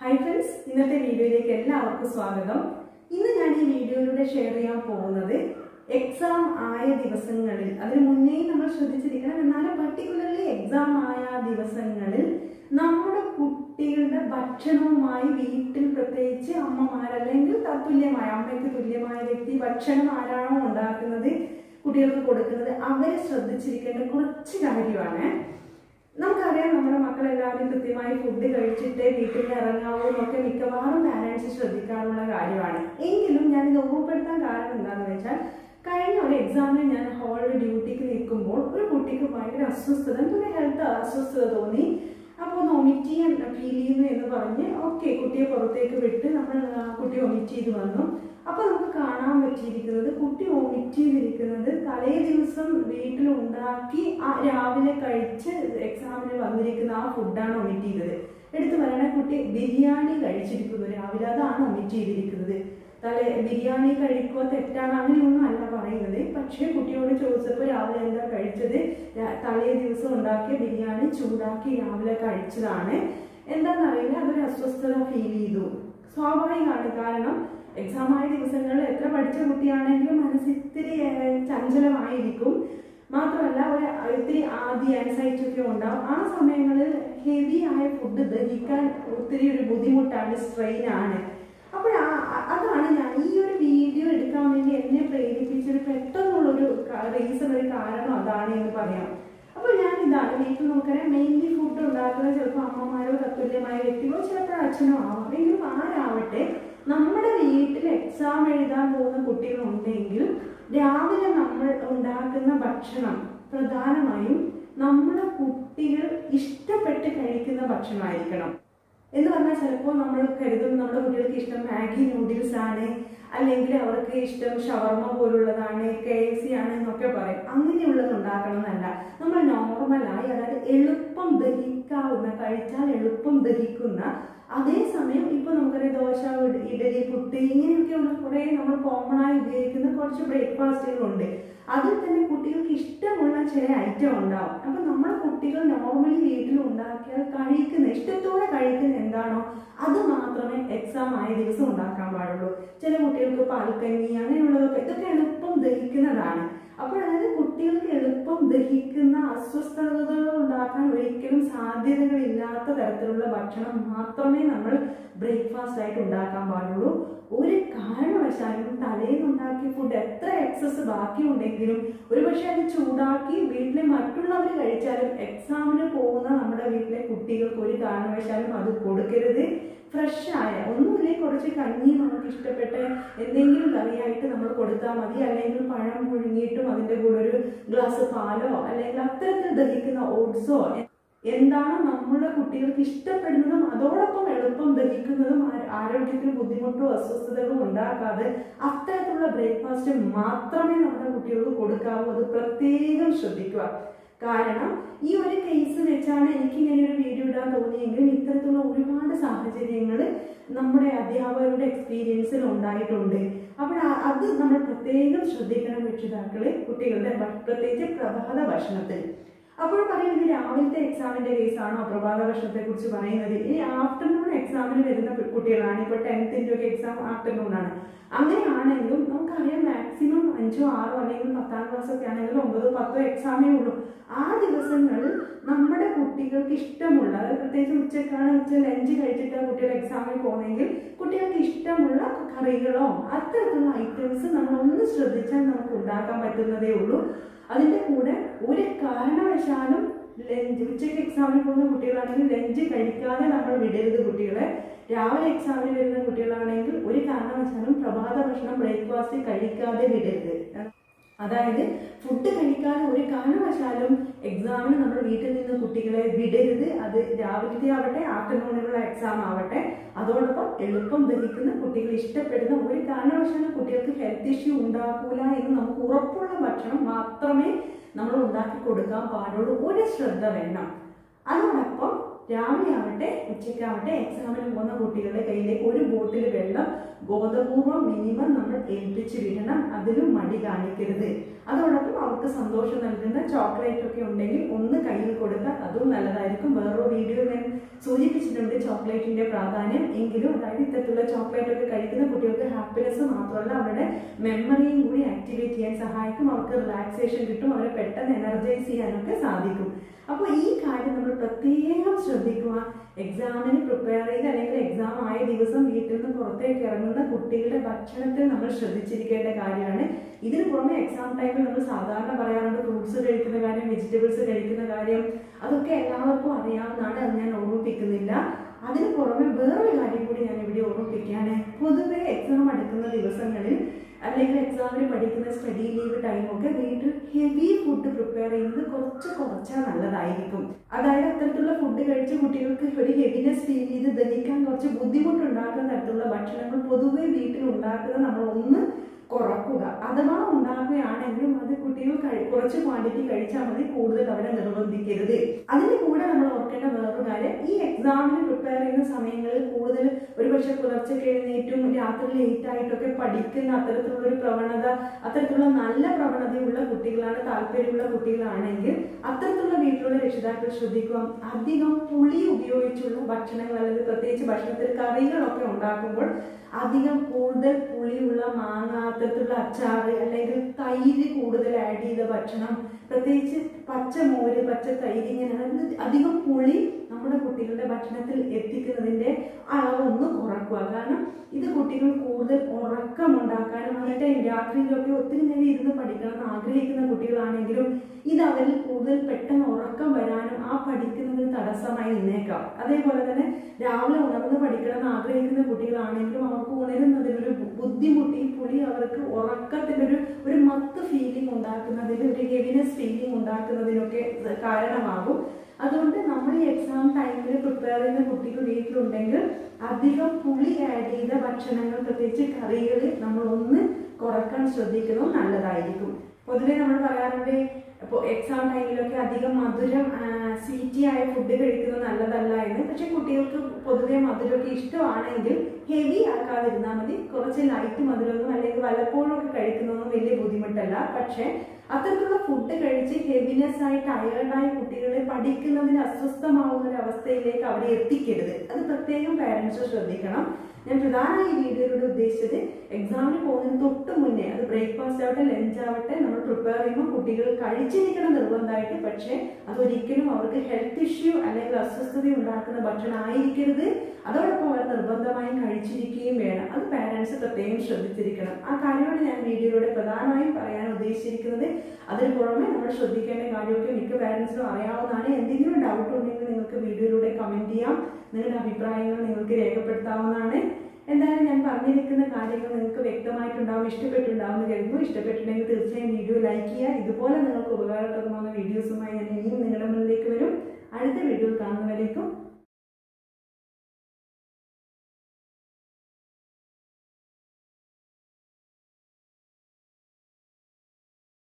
hi friends ഇന്നത്തെ വീഡിയോയിലേക്ക് എല്ലാവർക്കും സ്വാഗതം ഇന്ന് ഞാൻ ഈ വീഡിയോയിലൂടെ ഷെയർ ചെയ്യാൻ പോകുന്നത് എക്സാം ആയ ദിവസങ്ങളിൽ അതിന് മുന്നേ നമ്മൾ ശ്രദ്ധിച്ചിരിക്കണം എന്നാലും പർട്ടിക്കുലർലി എക്സാം ആയ ദിവസങ്ങളിൽ നമ്മുടെ കുട്ടികളുടെ ഭക്ഷണവുമായി വീട്ടിൽ പ്രത്യേകിച്ച് അമ്മമാരല്ലെങ്കിൽ തത്തുല്യമായ അമ്മയ്ക്ക് തുല്യമായ വ്യക്തി ഭക്ഷണം ആരാണോ ഉണ്ടാക്കുന്നത് കുട്ടികൾക്ക് കൊടുക്കുന്നത് അവരെ ശ്രദ്ധിച്ചിരിക്കേണ്ട കുറച്ച് കാര്യമാണ് നമുക്കറിയാം നമ്മുടെ മക്കളെല്ലാവരും കൃത്യമായി ഫുഡ് കഴിച്ചിട്ട് വീട്ടിൽ നിന്ന് ഇറങ്ങാവൂ എന്നൊക്കെ മിക്കവാറും പാരൻസ് ശ്രദ്ധിക്കാറുള്ള കാര്യമാണ് എങ്കിലും ഞാൻ ഇത് ഓർമ്മപ്പെടുത്താൻ കാരണം എന്താണെന്ന് വെച്ചാൽ കഴിഞ്ഞ ഒരു എക്സാമിന് ഞാൻ ഹോളിൽ ഡ്യൂട്ടിക്ക് നിൽക്കുമ്പോൾ ഒരു കുട്ടിക്ക് ഭയങ്കര അസ്വസ്ഥത എന്തൊരു ഹെൽത്ത് അസ്വസ്ഥത തോന്നി അപ്പോൾ ഒന്ന് ഒമിറ്റ് ചെയ്യാൻ ഫീൽ ചെയ്യുന്നു എന്ന് പറഞ്ഞ് ഓക്കെ കുട്ടിയെ പുറത്തേക്ക് വിട്ട് നമ്മൾ ആ, കുട്ടി ഒമിറ്റ് ചെയ്ത് വന്നു അപ്പോൾ നമുക്ക് കാണാൻ പറ്റിയിരിക്കുന്നത് കുട്ടി ഒമിറ്റ് ചെയ്തിരിക്കുന്നത് തലേ ദിവസം വീട്ടിൽ ഉണ്ടാക്കി ആ രാവിലെ കഴിച്ച് എക്സാമിന് വന്നിരിക്കുന്ന ആ ഫുഡാണ് ഒമിറ്റ് ചെയ്തത് എടുത്തു പറയണ കുട്ടി ബിരിയാണി കഴിച്ചിരിക്കുന്നു രാവിലെ അതാണ് ഒമിറ്റ് ചെയ്തിരിക്കുന്നത് തലേ ബിരിയാണി കഴിക്കുക തെറ്റാണ് അങ്ങനെയൊന്നും അല്ല പറയുന്നത് പക്ഷേ കുട്ടിയോട് ചോദിച്ചപ്പോൾ രാവിലെ എന്താ കഴിച്ചത് രാ- തലേ ദിവസം ഉണ്ടാക്കിയ ബിരിയാണി ചൂടാക്കി രാവിലെ കഴിച്ചതാണ് എന്താണെന്നറിയില്ല അതൊരു അസ്വസ്ഥത ഫീൽ ചെയ്തു സ്വാഭാവികമാണ് കാരണം എക്സാം ആയ ദിവസങ്ങളിൽ എത്ര പഠിച്ച കുട്ടിയാണെങ്കിലും മനസ്സ് ഇത്തിരി ഏഹ്, ചഞ്ചലമായിരിക്കും മാത്രമല്ല ഒരു ഇത്തിരി ആദ്യ ആൻസൈറ്റി ഒക്കെ ഉണ്ടാവും ആ സമയങ്ങളിൽ ഹെവി ആയ ഫുഡ് ദഹിക്കാൻ ഒത്തിരി ഒരു ബുദ്ധിമുട്ടാണ് സ്ട്രെയിൻ ആണ് അപ്പോൾ ആ- ആ- അതാണ് ഞാൻ ഈ ഒരു വീഡിയോ എടുക്കാൻ വേണ്ടി എന്നെ പ്രേരിപ്പിച്ചൊരു പെട്ടെന്നുള്ളൊരു റീസൺ ഒരു കാരണം അതാണ് എന്ന് പറയാം അപ്പോൾ ഞാൻ ഇതാണ് വീട്ടിൽ നമുക്കറിയാം മെയിൻലി ഫുഡ് ഉണ്ടാക്കുന്നത് ചിലപ്പോൾ അമ്മമാരോ തത്തുല്യമായ വ്യക്തികളോ ചിലപ്പോൾ അച്ഛനോ ആവാം എങ്കിലും ആരാവട്ടെ നമ്മുടെ വീട്ടിൽ എക്സാം എഴുതാൻ പോകുന്ന കുട്ടികളുണ്ടെങ്കിൽ രാവിലെ നമ്മൾ ഉണ്ടാക്കുന്ന ഭക്ഷണം പ്രധാനമായും നമ്മുടെ കുട്ടികൾ ഇഷ്ടപ്പെട്ട് കഴിക്കുന്ന ഭക്ഷണമായിരിക്കണം എന്ന് പറഞ്ഞാൽ ചിലപ്പോൾ നമ്മൾ കരുതും നമ്മുടെ കുട്ടികൾക്ക് ഇഷ്ടം മാഗി നൂഡിൽസ് ആണ് അല്ലെങ്കിൽ അവർക്ക് ഇഷ്ടം ഷവർമ പോലുള്ളതാണ് കെ എഫ് സി ആണ് എന്നൊക്കെ പറയും അങ്ങനെയുള്ളത് ഉണ്ടാക്കണം എന്നല്ല നമ്മൾ നോർമലായി അതായത് എളുപ്പം ദഹിക്കാവുന്ന കഴിച്ചാൽ എളുപ്പം ദഹിക്കുന്ന അതേസമയം ഇപ്പൊ നമുക്കറിയാം ദോശ ഇഡ്- ഇഡലി പുട്ട് ഇങ്ങനെയൊക്കെയുള്ള കുറേ നമ്മൾ കോമൺ ആയി ഉപയോഗിക്കുന്ന കുറച്ച് ബ്രേക്ക്ഫാസ്റ്റുകളുണ്ട് അതിൽ തന്നെ കുട്ടികൾക്ക് ഇഷ്ടമുള്ള ചില ഐറ്റം ഉണ്ടാവും അപ്പൊ നമ്മുടെ കുട്ടികൾ നോർമലി വീട്ടിൽ ഉണ്ടാക്കിയാൽ കഴിക്കുന്ന ഇഷ്ടത്തോടെ കഴിക്കുന്ന എന്താണോ അത് മാത്രമേ എക്സാം ആയ ദിവസം ഉണ്ടാക്കാൻ പാടുള്ളൂ ചില കുട്ടികൾക്ക് പാൽക്കഞ്ഞി അങ്ങനെയുള്ളതൊക്കെ ഇതൊക്കെ എളുപ്പം ദഹിക്കുന്നതാണ് അപ്പോൾ അതായത് കുട്ടികൾക്ക് എളുപ്പം ദഹിക്കുന്ന അസ്വസ്ഥതകൾ ഉണ്ടാക്കാൻ ഒരിക്കലും സാധ്യതകളില്ലാത്ത തരത്തിലുള്ള ഭക്ഷണം മാത്രമേ നമ്മൾ ബ്രേക്ക്ഫാസ്റ്റ് ആയിട്ട് ഉണ്ടാക്കാൻ പാടുള്ളൂ ഒരു കാരണവശാലും തലേന്ന് ഉണ്ടാക്കിയ ഫുഡ് എത്ര എക്സസ് ബാക്കിയുണ്ടെങ്കിലും ഒരുപക്ഷെ അത് ചൂടാക്കി വീട്ടിലെ മറ്റുള്ളവർ കഴിച്ചാലും എക്സാമിന് പോകുന്ന നമ്മുടെ വീട്ടിലെ കുട്ടികൾക്ക് ഒരു കാരണവശാലും അത് കൊടുക്കരുത് ഫ്രഷ് ആയ ഒന്നുമില്ലേ കുറച്ച് കഞ്ഞി നമുക്ക് ഇഷ്ടപ്പെട്ട എന്തെങ്കിലും കറിയായിട്ട് നമ്മൾ കൊടുത്താൽ മതി അല്ലെങ്കിൽ പഴം പുഴുങ്ങിയിട്ടും അതിൻ്റെ കൂടെ ഒരു ഗ്ലാസ് പാലോ അല്ലെങ്കിൽ അത്തരത്തിൽ ദഹിക്കുന്ന ഓട്സോ എന്താണോ നമ്മുടെ കുട്ടികൾക്ക് ഇഷ്ടപ്പെടുന്നതും അതോടൊപ്പം എളുപ്പം ദഹിക്കുന്നതും ആ- ആരോഗ്യത്തിന് ബുദ്ധിമുട്ടോ അസ്വസ്ഥതകളോ ഉണ്ടാക്കാതെ അത്തരത്തിലുള്ള ബ്രേക്ക്ഫാസ്റ്റ് മാത്രമേ നമ്മുടെ കുട്ടികൾക്ക് കൊടുക്കാവൂ അത് പ്രത്യേകം ശ്രദ്ധിക്കുക കാരണം ഈ ഒരു കേസ് വെച്ചാണ് എനിക്ക് ഇങ്ങനെ ഒരു വീഡിയോ ഇടാൻ തോന്നിയെങ്കിലും ഇത്തരത്തിലുള്ള ഒരുപാട് സാഹചര്യങ്ങൾ നമ്മുടെ അധ്യാപകരുടെ എക്സ്പീരിയൻസിൽ ഉണ്ടായിട്ടുണ്ട് അപ്പോൾ ആ- അത് നമ്മൾ പ്രത്യേകം ശ്രദ്ധിക്കണം രക്ഷിതാക്കള് കുട്ടികളുടെ ഭ- പ്രത്യേകിച്ച് പ്രഭാത ഭക്ഷണത്തിൽ അപ്പോൾ പറയും ഇത് രാവിലത്തെ എക്സാമിന്റെ കേസാണോ പ്രഭാത ഭക്ഷണത്തെ കുറിച്ച് പറയുന്നത് ഇനി ആഫ്റ്റർനൂൺ എക്സാമിന് വരുന്ന പി- കുട്ടികളാണ് ഇപ്പോൾ ടെൻത്തിന്റെ ഒക്കെ എക്സാം ആഫ്റ്റർനൂൺ ആണ് അങ്ങനെയാണെങ്കിലും നമുക്കറിയാം മാക്സിമം അഞ്ചോ ആറോ അല്ലെങ്കിൽ പത്താം ക്ലാസ് ഒക്കെ ആണെങ്കിൽ ഒമ്പതോ പത്തോ എക്സാമേ ഉള്ളൂ ആ ദിവസങ്ങളിൽ നമ്മുടെ കുട്ടികൾക്ക് ഇഷ്ടമുള്ള അതായത് പ്രത്യേകിച്ച് ഉച്ചക്കാണ് ഉച്ച ലഞ്ച് കഴിച്ചിട്ട് കുട്ടികൾ എക്സാമിന് പോകുന്നെങ്കിൽ കുട്ടികൾക്ക് ഇഷ്ടമുള്ള കറികളോ അത്തരത്തിലുള്ള ഐറ്റംസ് നമ്മൾ ഒന്ന് ശ്രദ്ധിച്ചാൽ നമുക്ക് ഉണ്ടാക്കാൻ പറ്റുന്നതേ ഉള്ളൂ അതിന്റെ കൂടെ ഒരു കാരണവശാലും ലഞ്ച് ഉച്ചയ്ക്ക് എക്സാമിന് പോകുന്ന കുട്ടികളാണെങ്കിൽ ലഞ്ച് കഴിക്കാതെ നമ്മൾ വിടരുത് കുട്ടികളെ രാവിലെ എക്സാമിന് വരുന്ന കുട്ടികളാണെങ്കിൽ ഒരു കാരണവശാലും പ്രഭാത ഭക്ഷണം ബ്രേക്ക്ഫാസ്റ്റ് കഴിക്കാതെ വിടരുത് അതായത് ഫുഡ് കഴിക്കാതെ ഒരു കാരണവശാലും എക്സാമിന് നമ്മൾ വീട്ടിൽ നിന്ന് കുട്ടികളെ വിടരുത് അത് രാവിലത്തെ ആവട്ടെ ആഫ്റ്റർനൂണിലുള്ള എക്സാം ആവട്ടെ അതോടൊപ്പം എളുപ്പം ദഹിക്കുന്ന കുട്ടികൾ ഇഷ്ടപ്പെടുന്ന ഒരു കാരണവശാലും കുട്ടികൾക്ക് ഹെൽത്ത് ഇഷ്യൂ ഉണ്ടാക്കൂല എന്ന് നമുക്ക് ഉറപ്പുള്ള ഭക്ഷണം മാത്രമേ നമ്മൾ ഉണ്ടാക്കി കൊടുക്കാൻ പാടുള്ളൂ ഒരു ശ്രദ്ധ വേണം അതോടൊപ്പം രാവിലെ ആവട്ടെ ഉച്ചയ്ക്കാവട്ടെ എക്സാമിന് പോകുന്ന കുട്ടികളുടെ കയ്യിലേക്ക് ഒരു ബോട്ടിൽ വെള്ളം ബോധപൂർവം മിനിമം നമ്മൾ ഏൽപ്പിച്ച് വിടണം അതിലും മടി കാണിക്കരുത് അതോടൊപ്പം അവർക്ക് സന്തോഷം നൽകുന്ന ചോക്ലേറ്റ് ഒക്കെ ഉണ്ടെങ്കിൽ ഒന്ന് കയ്യിൽ കൊടുത്താൽ അതും നല്ലതായിരിക്കും വേറൊരു വീഡിയോ ഞാൻ സൂചിപ്പിച്ചിട്ടുണ്ട് ചോക്ലേറ്റിന്റെ പ്രാധാന്യം എങ്കിലും അതായത് ഇത്തരത്തിലുള്ള ചോക്ലേറ്റ് ഒക്കെ കഴിക്കുന്ന കുട്ടികൾക്ക് ഹാപ്പിനെസ് മാത്രമല്ല അവരുടെ മെമ്മറിയും കൂടി ആക്ടിവേറ്റ് ചെയ്യാൻ സഹായിക്കും അവർക്ക് റിലാക്സേഷൻ കിട്ടും അവരെ പെട്ടെന്ന് എനർജൈസ് ചെയ്യാനൊക്കെ സാധിക്കും അപ്പോൾ ഈ കാര്യം നമ്മൾ പ്രത്യേകം ശ്രദ്ധിക്കുക എക്സാമിന് പ്രിപ്പയർ ചെയ്ത് അല്ലെങ്കിൽ എക്സാം ആയ ദിവസം വീട്ടിൽ നിന്ന് പുറത്തേക്ക് ഇറങ്ങുന്ന കുട്ടികളുടെ ഭക്ഷണത്തിൽ നമ്മൾ ശ്രദ്ധിച്ചിരിക്കേണ്ട കാര്യമാണ് ഇതിന് പുറമെ എക്സാം ടൈമിൽ നമ്മൾ സാധാരണ പറയാറുണ്ട് ഫ്രൂട്ട്സ് കഴിക്കുന്ന കാര്യം വെജിറ്റബിൾസ് കഴിക്കുന്ന കാര്യം അതൊക്കെ എല്ലാവർക്കും അറിയാവുന്നതാണ് അത് ഞാൻ ഓർമ്മിപ്പിക്കുന്നില്ല അതിന് പുറമെ വേറൊരു കാര്യം കൂടി ഞാൻ ഇവിടെ ഓർമ്മിപ്പിക്കുകയാണ് പൊതുവെ എക്സാം അടുക്കുന്ന ദിവസങ്ങളിൽ അല്ലെങ്കിൽ എക്സാമിന് പഠിക്കുന്ന സ്റ്റഡി ലീവ് ടൈമൊക്കെ വീട്ടിൽ ഹെവി ഫുഡ് പ്രിപ്പയർ ചെയ്യുന്നത് കുറച്ച് കുറച്ചാൽ നല്ലതായിരിക്കും അതായത് അത്തരത്തിലുള്ള ഫുഡ് കഴിച്ച് കുട്ടികൾക്ക് ഒരു ഹെവിനെസ് ഫീൽ ചെയ്ത് ദഹിക്കാൻ കുറച്ച് ബുദ്ധിമുട്ടുണ്ടാക്കുന്ന തരത്തിലുള്ള ഭക്ഷണങ്ങൾ പൊതുവെ വീട്ടിൽ ഉണ്ടാക്കുന്നത് നമ്മൾ ഒന്ന് കുറക്കുക അഥവാ ഉണ്ടാക്കുകയാണെങ്കിലും അത് കുട്ടികൾ കഴി- കുറച്ച് ക്വാണ്ടിറ്റി കഴിച്ചാൽ മതി കൂടുതൽ അവരെ നിർബന്ധിക്കരുത് അതിന് കൂടെ നമ്മൾ ഓർക്കേണ്ട വേറൊരു കാര്യം ഈ എക്സാമിന് പ്രിപ്പയർ ചെയ്യുന്ന സമയങ്ങളിൽ കൂടുതൽ ഒരുപക്ഷെ പുലർച്ചെ എഴുന്നേറ്റും രാത്രി ലേറ്റ് ആയിട്ടൊക്കെ പഠിക്കുന്ന അത്തരത്തിലുള്ള ഒരു പ്രവണത അത്തരത്തിലുള്ള നല്ല പ്രവണതയുള്ള കുട്ടികളാണ് താല്പര്യമുള്ള കുട്ടികളാണെങ്കിൽ അത്തരത്തിലുള്ള വീട്ടിലുള്ള രക്ഷിതാക്കൾ ശ്രദ്ധിക്കുക അധികം പുളി ഉപയോഗിച്ചുള്ള ഭക്ഷണങ്ങൾ അല്ലെങ്കിൽ പ്രത്യേകിച്ച് ഭക്ഷണത്തിൽ കറികളൊക്കെ ഉണ്ടാക്കുമ്പോൾ അധികം കൂടുതൽ പുളിയുള്ള മാങ്ങ അത്തരത്തിലുള്ള അച്ചാറ് അല്ലെങ്കിൽ തൈര് കൂടുതൽ ആഡ് ചെയ്ത ഭക്ഷണം പ്രത്യേകിച്ച് പച്ച മോര് പച്ച തൈര് ഇങ്ങനെ അതായത് അധികം പുളി നമ്മുടെ കുട്ടികളുടെ ഭക്ഷണത്തിൽ എത്തിക്കുന്നതിന്റെ അളവ് ഒന്ന് കുറക്കുക കാരണം ഇത് കുട്ടികൾ കൂടുതൽ ഉറക്കമുണ്ടാക്കാനും എന്നിട്ട് രാത്രിയിലൊക്കെ ഒത്തിരി നേരം ഇരുന്ന് പഠിക്കണം എന്ന് ആഗ്രഹിക്കുന്ന കുട്ടികളാണെങ്കിലും ഇത് അവരിൽ കൂടുതൽ പെട്ടെന്ന് ഉറക്കം വരാനും ആ പഠിക്കുന്നതിന് തടസ്സമായി നിന്നേക്കാം അതേപോലെ തന്നെ രാവിലെ ഉണർന്ന് പഠിക്കണം എന്ന് ആഗ്രഹിക്കുന്ന കുട്ടികളാണെങ്കിലും അവർക്ക് ഉണരുന്നതിനൊരു ബു- ബുദ്ധിമുട്ട് ഈ പുളി അവർക്ക് ഉറക്കത്തിന്റെ ഒരു ഒരു മത്ത് ഫീലിംഗ് ഉണ്ടാക്കുന്നതിന് ഒരു ഹെവിനെസ് ഫീലിംഗ് ഉണ്ടാക്കുന്നതിനൊക്കെ ഇത് കാരണമാകും അതുകൊണ്ട് നമ്മൾ ഈ എക്സാം ടൈമിൽ പ്രിപ്പയർ ചെയ്യുന്ന കുട്ടികൾ വീട്ടിലുണ്ടെങ്കിൽ അധികം പുളി ആഡ് ചെയ്ത ഭക്ഷണങ്ങൾ പ്രത്യേകിച്ച് കറികൾ നമ്മൾ ഒന്ന് കുറക്കാൻ ശ്രദ്ധിക്കുന്നത് നല്ലതായിരിക്കും പൊതുവെ നമ്മൾ പറയാറുണ്ട് ഇപ്പോൾ എക്സാം ടൈമിലൊക്കെ അധികം മധുരം സ്വീറ്റി ആയ ഫുഡ് കഴിക്കുന്നത് നല്ലതല്ല എന്ന് പക്ഷെ കുട്ടികൾക്ക് പൊതുവെ മധുരമൊക്കെ ഇഷ്ടമാണെങ്കിൽ ഹെവി ആക്കാതിരുന്നാൽ മതി കുറച്ച് ലൈറ്റ് മധുരമൊന്നും അല്ലെങ്കിൽ വല്ലപ്പോഴും ഒക്കെ കഴിക്കുന്നതൊന്നും വലിയ ബുദ്ധിമുട്ടല്ല പക്ഷെ അത്തരത്തിലുള്ള ഫുഡ് കഴിച്ച് ഹെവിനെസ് ആയി ടയേർഡായ കുട്ടികളെ പഠിക്കുന്നതിന് അസ്വസ്ഥമാവുന്ന ഒരു അവസ്ഥയിലേക്ക് അവരെ എത്തിക്കരുത് അത് പ്രത്യേകം പാരൻസ് ശ്രദ്ധിക്കണം ഞാൻ പ്രധാനമായി ഈ വീഡിയോയിലൂടെ ഉദ്ദേശിച്ചത് എക്സാമിന് പോകുന്നതിന് തൊട്ട് മുന്നേ അത് ബ്രേക്ക്ഫാസ്റ്റ് ആവട്ടെ ലഞ്ച് ആവട്ടെ നമ്മൾ പ്രിപ്പയർ ചെയ്യുമ്പോൾ കുട്ടികൾ കഴിച്ചിരിക്കണം നിർബന്ധമായിട്ട് പക്ഷേ അതൊരിക്കലും അവർക്ക് ഹെൽത്ത് ഇഷ്യൂ അല്ലെങ്കിൽ അസ്വസ്ഥത ഉണ്ടാക്കുന്ന ഭക്ഷണം ആയിരിക്കരുത് അതോടൊപ്പം അവർ നിർബന്ധമായും കഴിച്ചിരിക്കുകയും വേണം അത് പാരൻസ് പ്രത്യേകം ശ്രദ്ധിച്ചിരിക്കണം ആ കാര്യമാണ് ഞാൻ വീഡിയോയിലൂടെ പ്രധാനമായും പറയാൻ ഉദ്ദേശിച്ചിരിക്കുന്നത് അതിന് പുറമെ നമ്മൾ ശ്രദ്ധിക്കേണ്ട കാര്യമൊക്കെ മിക്ക പാരൻസിനും അറിയാവുന്നതാണ് എന്തെങ്കിലും ഡൗട്ട് ഉണ്ടെങ്കിൽ നിങ്ങൾക്ക് വീഡിയോയിലൂടെ കമന്റ് ചെയ്യാം നിങ്ങളുടെ അഭിപ്രായങ്ങൾ നിങ്ങൾക്ക് രേഖപ്പെടുത്താവുന്നതാണ് എന്തായാലും ഞാൻ പറഞ്ഞിരിക്കുന്ന കാര്യങ്ങൾ നിങ്ങൾക്ക് വ്യക്തമായിട്ടുണ്ടാവും ഇഷ്ടപ്പെട്ടുണ്ടാവും എന്ന് കരുതുന്നു ഇഷ്ടപ്പെട്ടിട്ടുണ്ടെങ്കിൽ തീർച്ചയായും വീഡിയോ ലൈക്ക് ചെയ്യുക ഇതുപോലെ നിങ്ങൾക്ക് ഉപകാരപ്രദമാകുന്ന വീഡിയോസുമായി ഞാൻ ഇനിയും നിങ്ങളുടെ മുന്നിലേക്ക് വരും അടുത്ത വീഡിയോയിൽ കാണുന്നവരേക്കും